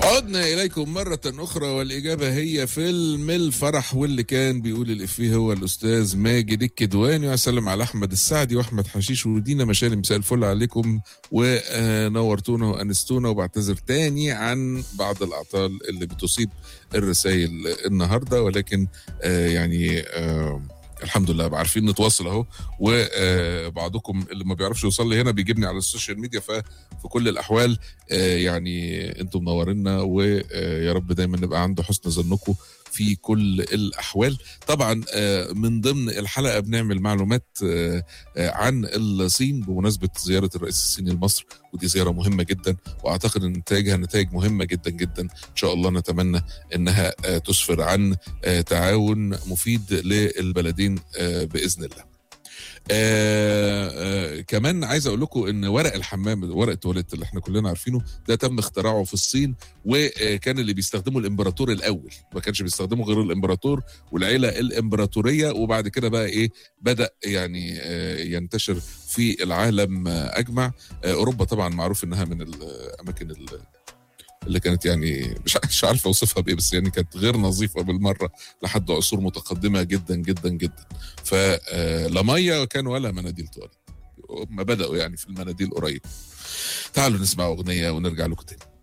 عدنا إليكم مرة أخرى والإجابة هي فيلم الفرح واللي كان بيقول الإفيه هو الأستاذ ماجد الكدواني وأسلم على أحمد السعدي وأحمد حشيش ودينا مشاري مساء الفل عليكم ونورتونا وأنستونا وبعتذر تاني عن بعض الأعطال اللي بتصيب الرسائل النهاردة ولكن آه يعني آه الحمد لله عارفين نتواصل اهو وبعضكم اللي ما بيعرفش يوصل لي هنا بيجيبني على السوشيال ميديا ففي كل الاحوال يعني انتم منورينا ويا رب دايما نبقى عند حسن ظنكم في كل الاحوال طبعا من ضمن الحلقه بنعمل معلومات عن الصين بمناسبه زياره الرئيس الصيني لمصر ودي زياره مهمه جدا واعتقد ان نتائجها نتائج مهمه جدا جدا ان شاء الله نتمنى انها تسفر عن تعاون مفيد للبلدين باذن الله آه آه كمان عايز اقول لكم ان ورق الحمام ورق التواليت اللي احنا كلنا عارفينه ده تم اختراعه في الصين وكان اللي بيستخدمه الامبراطور الاول ما كانش بيستخدمه غير الامبراطور والعيله الامبراطوريه وبعد كده بقى ايه بدا يعني آه ينتشر في العالم اجمع اوروبا طبعا معروف انها من الاماكن اللي كانت يعني مش مش عارف اوصفها بايه بس يعني كانت غير نظيفه بالمره لحد عصور متقدمه جدا جدا جدا فلا ميه كان ولا مناديل تواليت هم بداوا يعني في المناديل قريب تعالوا نسمع اغنيه ونرجع لكم تاني